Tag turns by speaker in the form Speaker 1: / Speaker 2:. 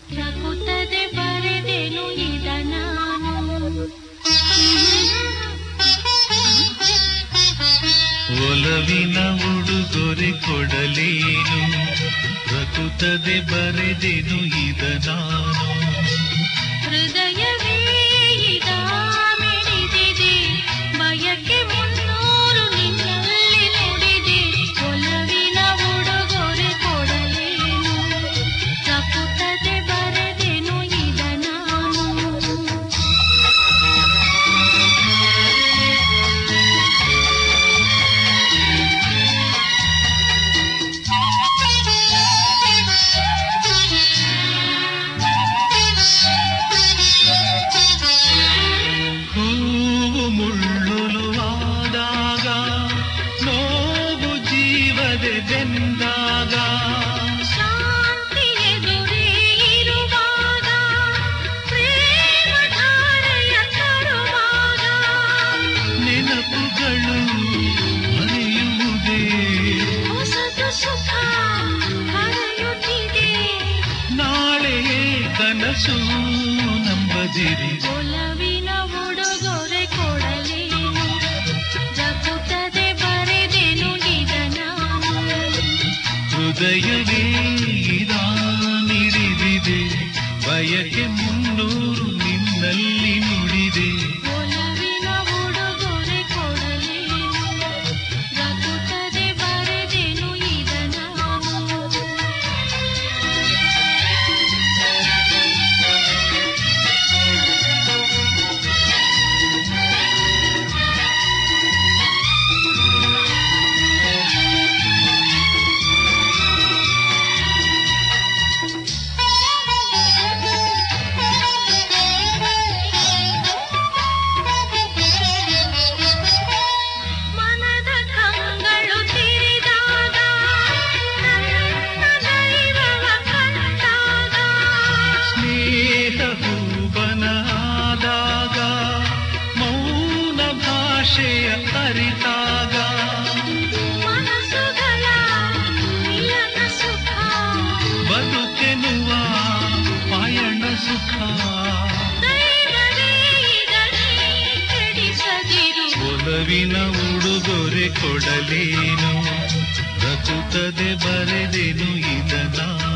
Speaker 1: ರಘುತ್ತದೆ ಬರೆದೆನು ಇದ ನಾನು
Speaker 2: ಒಲವಿನ ಉಡುಗೊರೆ ಕೊಡಲೇನು ರಕುತ್ತದೆ ಬರೆದೆನು ಇದ ನಾನು
Speaker 1: ಹೃದಯವೇ ಇದ ಮಿಡಿದಿದೆ ಬಯಕೆ ಮುನ್ನೂರು ನಿನ್ನಲ್ಲಿ ನುಡಿದೆ ಒಲವಿನ ಉಡುಗೊರೆ ಕೊಡಲೇನು ರಘುತ್ತದೆ ಬರೆದೆನು ಇದ ನಾನು
Speaker 2: ಹೂವು ಮುಳ್ಳುಲುವಾದಾಗ ನೋವು ಜೀವದೆ ಬೆಂದಾಗ
Speaker 1: ಶಾಂತಿ ಎದುರೇ ಇರುವಾಗ ಪ್ರೇಮ ಧಾರೆಯ ತರುವಾಗ
Speaker 2: ನೆನಪುಗಳು ಮರೆಯುವುದೇ
Speaker 1: ಹೊಸದು ಸುಖ ಹರಿಯುತ್ತಿದೆ
Speaker 2: ನಾಳೆಯೇ ಕನಸು ನಂಬದಿರಿ
Speaker 1: ಒಲವಿನ ಉಡುಗೊರೆ ಕೊಡಲೇನು ಜಗುತ್ತದೆ ಬರೆದೆನು ಇದ ನಾನು
Speaker 2: ಹೃದಯವೇ ಇದಾ ನಿಡಿದಿದೆ ಬಯಕೆ ಮುನ್ನೂರು ನಿನ್ನಲ್ಲಿ ನುಡಿದೆ
Speaker 1: ಒಲವಿನ ಉಡುಗೊರೆ ಕೊಡಲೇನು ಜಗುತ್ತದೆ ಬರೆದೆನು ಇದ ನಾನು ಮನದ ಕಂಗಳು ತಿರಿದಾಗ ನನ್ನ ದೈವವ ಕಂಡಾಗ
Speaker 2: ಸ್ನೇಹ ಹೂಬನಾದಾಗ ಮೌನ ಭಾಷೆಯ ಅರಿತಾಗ
Speaker 1: ಮನಸ್ಸುಗಳ ಮಿಲನ ಸುಖ
Speaker 2: ಬದುಕೆನುವ ಪಯಣ ಸುಖ
Speaker 1: ದೈವವೇ ಇದನ್ನೇ ಕೆಡಿಸದಿರು
Speaker 2: ಒಲವಿನ ಉಡುಗೊರೆ ಕೊಡಲೇನು ರಚುತ್ತದೆ ಬರೆದೆನು ಇದ ನಾನು